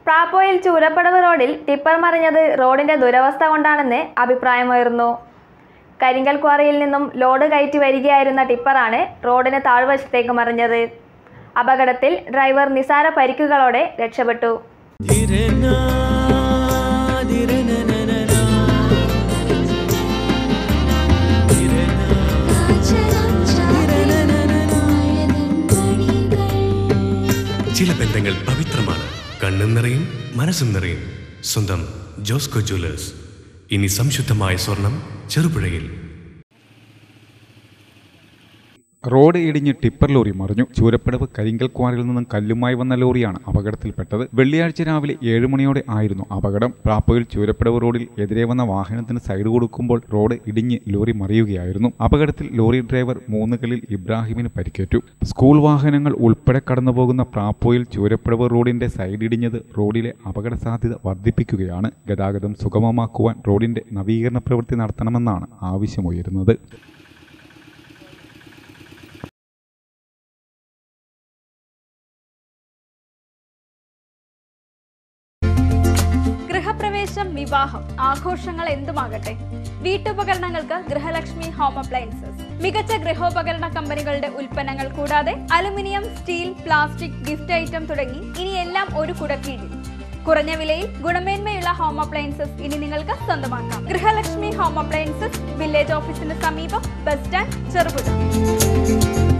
പ്രാപ്പോയിൽ ചൂരപ്പടവ് റോഡിൽ ടിപ്പർ മറിഞ്ഞത് റോഡിന്റെ ദുരവസ്ഥ കൊണ്ടാണെന്ന് അഭിപ്രായമുയർന്നു കരിങ്കൽ ക്വാറിയിൽ നിന്നും ലോഡ് കയറ്റി വരികയായിരുന്ന ടിപ്പറാണ് റോഡിന് താഴ്വശത്തേക്ക് മറിഞ്ഞത് അപകടത്തിൽ ഡ്രൈവർ നിസാര പരിക്കുകളോടെ രക്ഷപ്പെട്ടു ധീരെ നാ, ധീരെ ന ന ന നാ. ധീരെ നാ, ധീരെ ന ന ന നാ. ചില ബന്ധങ്ങൾ പവിത്രമാണ് കണ്ണും നിറയും മനസ്സും നിറയും സ്വന്തം ജോസ്കോ ജ്വല്ലേഴ്സ് ഇനി സംശുദ്ധമായ സ്വർണം ചെറുപുഴയിൽ റോഡ് ഇടിഞ്ഞ് ടിപ്പർ ലോറി മറിഞ്ഞു ചൂരപ്പടവ് കരിങ്കൽ ക്വാറിയിൽ നിന്നും കല്ലുമായി വന്ന ലോറിയാണ് അപകടത്തിൽപ്പെട്ടത് വെള്ളിയാഴ്ച രാവിലെ ഏഴ് മണിയോടെ ആയിരുന്നു അപകടം പ്രാപ്പയിൽ ചൂരപ്പടവ് റോഡിൽ എതിരെ വന്ന വാഹനത്തിന് സൈഡ് കൊടുക്കുമ്പോൾ റോഡ് ഇടിഞ്ഞ് ലോറി മറിയുകയായിരുന്നു അപകടത്തിൽ ലോറി ഡ്രൈവർ മൂന്നുകളിൽ ഇബ്രാഹിമിന് പരിക്കേറ്റു സ്കൂൾ വാഹനങ്ങൾ ഉൾപ്പെടെ കടന്നുപോകുന്ന പ്രാപ്പോയിൽ ചൂരപ്പടവ് റോഡിന്റെ സൈഡ് ഇടിഞ്ഞത് റോഡിലെ അപകട സാധ്യത വർദ്ധിപ്പിക്കുകയാണ് ഗതാഗതം സുഗമമാക്കുവാൻ റോഡിന്റെ നവീകരണ പ്രവൃത്തി നടത്തണമെന്നാണ് ആവശ്യമുയരുന്നത് ഗൃഹപ്രവേശം വിവാഹം ആഘോഷങ്ങൾ എന്തുമാകട്ടെ വീട്ടുപകരണങ്ങൾക്ക് ഗൃഹലക്ഷ്മി ഹോം അപ്ലയൻസസ് മികച്ച ഗൃഹോപകരണ കമ്പനികളുടെ ഉൽപ്പന്നങ്ങൾ കൂടാതെ aluminium steel plastic gift item തുടങ്ങി ഇനി എല്ലാം ഒരു കുടക്കീഴിൽ കുറഞ്ഞ വിലയിൽ ഗുണമേന്മയുള്ള ഹോം അപ്ലയൻസസ് ഇനി നിങ്ങൾക്ക് സ്വന്തമാക്കാം ഗൃഹലക്ഷ്മി ഹോം അപ്ലയൻസസ് വില്ലേജ് ഓഫീസിന് സമീപം ബസ് സ്റ്റാൻഡ് ചെറുപുഴ